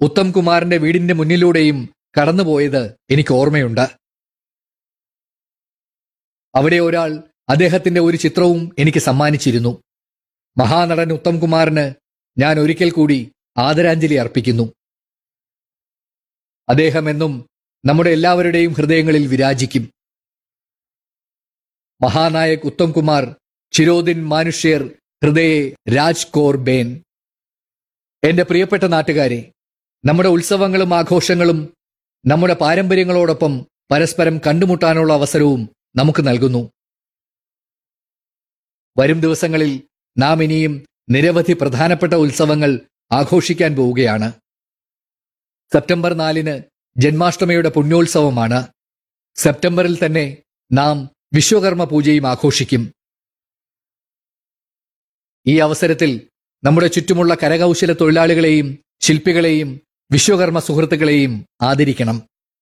ഉത്തം കുമാറിന്റെ വീടിന്റെ മുന്നിലൂടെയും കടന്നുപോയത് എനിക്ക് ഓർമ്മയുണ്ട് അവിടെ ഒരാൾ അദ്ദേഹത്തിന്റെ ഒരു ചിത്രവും എനിക്ക് സമ്മാനിച്ചിരുന്നു മഹാനടൻ ഉത്തം കുമാറിന് ഞാൻ ഒരിക്കൽ കൂടി ആദരാഞ്ജലി അർപ്പിക്കുന്നു അദ്ദേഹം എന്നും നമ്മുടെ എല്ലാവരുടെയും ഹൃദയങ്ങളിൽ വിരാജിക്കും മഹാനായക് ഉത്തം കുമാർ ചിരോദിൻ മാനുഷ്യർ ഹൃദയെ രാജ് കോർ ബേൻ എന്റെ പ്രിയപ്പെട്ട നാട്ടുകാരെ നമ്മുടെ ഉത്സവങ്ങളും ആഘോഷങ്ങളും നമ്മുടെ പാരമ്പര്യങ്ങളോടൊപ്പം പരസ്പരം കണ്ടുമുട്ടാനുള്ള അവസരവും നമുക്ക് നൽകുന്നു വരും ദിവസങ്ങളിൽ നാം ഇനിയും നിരവധി പ്രധാനപ്പെട്ട ഉത്സവങ്ങൾ ആഘോഷിക്കാൻ പോവുകയാണ് സെപ്റ്റംബർ നാലിന് ജന്മാഷ്ടമിയുടെ പുണ്യോത്സവമാണ് സെപ്റ്റംബറിൽ തന്നെ നാം വിശ്വകർമ്മ പൂജയും ആഘോഷിക്കും ഈ അവസരത്തിൽ നമ്മുടെ ചുറ്റുമുള്ള കരകൗശല തൊഴിലാളികളെയും ശില്പികളെയും വിശ്വകർമ്മ സുഹൃത്തുക്കളെയും ആദരിക്കണം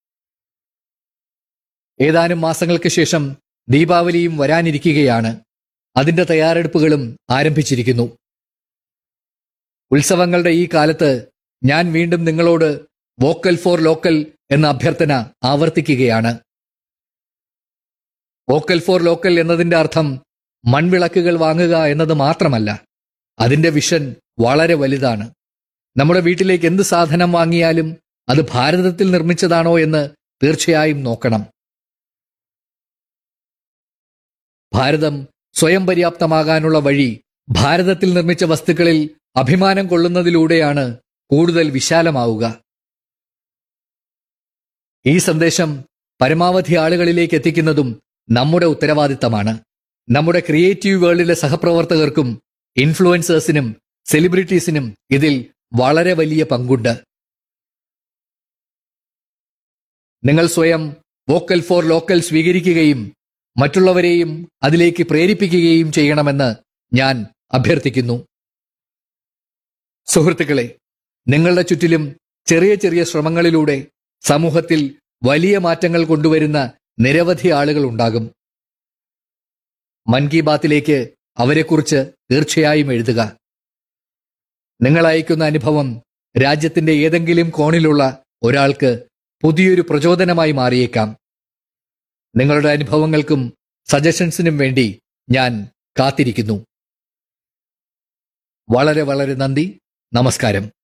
ഏതാനും മാസങ്ങൾക്ക് ശേഷം ദീപാവലിയും വരാനിരിക്കുകയാണ് അതിന്റെ തയ്യാറെടുപ്പുകളും ആരംഭിച്ചിരിക്കുന്നു ഉത്സവങ്ങളുടെ ഈ കാലത്ത് ഞാൻ വീണ്ടും നിങ്ങളോട് വോക്കൽ ഫോർ ലോക്കൽ എന്ന അഭ്യർത്ഥന ആവർത്തിക്കുകയാണ് വോക്കൽ ഫോർ ലോക്കൽ എന്നതിന്റെ അർത്ഥം മൺവിളക്കുകൾ വാങ്ങുക എന്നത് മാത്രമല്ല അതിന്റെ വിഷൻ വളരെ വലുതാണ് നമ്മുടെ വീട്ടിലേക്ക് എന്ത് സാധനം വാങ്ങിയാലും അത് ഭാരതത്തിൽ നിർമ്മിച്ചതാണോ എന്ന് തീർച്ചയായും നോക്കണം ഭാരതം സ്വയം പര്യാപ്തമാകാനുള്ള വഴി ഭാരതത്തിൽ നിർമ്മിച്ച വസ്തുക്കളിൽ അഭിമാനം കൊള്ളുന്നതിലൂടെയാണ് കൂടുതൽ വിശാലമാവുക ഈ സന്ദേശം പരമാവധി ആളുകളിലേക്ക് എത്തിക്കുന്നതും നമ്മുടെ ഉത്തരവാദിത്തമാണ് നമ്മുടെ ക്രിയേറ്റീവ് വേൾഡിലെ സഹപ്രവർത്തകർക്കും ഇൻഫ്ലുവൻസേഴ്സിനും സെലിബ്രിറ്റീസിനും ഇതിൽ വളരെ വലിയ പങ്കുണ്ട് നിങ്ങൾ സ്വയം വോക്കൽ ഫോർ ലോക്കൽ സ്വീകരിക്കുകയും മറ്റുള്ളവരെയും അതിലേക്ക് പ്രേരിപ്പിക്കുകയും ചെയ്യണമെന്ന് ഞാൻ അഭ്യർത്ഥിക്കുന്നു സുഹൃത്തുക്കളെ നിങ്ങളുടെ ചുറ്റിലും ചെറിയ ചെറിയ ശ്രമങ്ങളിലൂടെ സമൂഹത്തിൽ വലിയ മാറ്റങ്ങൾ കൊണ്ടുവരുന്ന നിരവധി ആളുകൾ ഉണ്ടാകും മൻ കി ബാത്തിലേക്ക് അവരെക്കുറിച്ച് തീർച്ചയായും എഴുതുക നിങ്ങൾ അയക്കുന്ന അനുഭവം രാജ്യത്തിന്റെ ഏതെങ്കിലും കോണിലുള്ള ഒരാൾക്ക് പുതിയൊരു പ്രചോദനമായി മാറിയേക്കാം നിങ്ങളുടെ അനുഭവങ്ങൾക്കും സജഷൻസിനും വേണ്ടി ഞാൻ കാത്തിരിക്കുന്നു വളരെ വളരെ നന്ദി നമസ്കാരം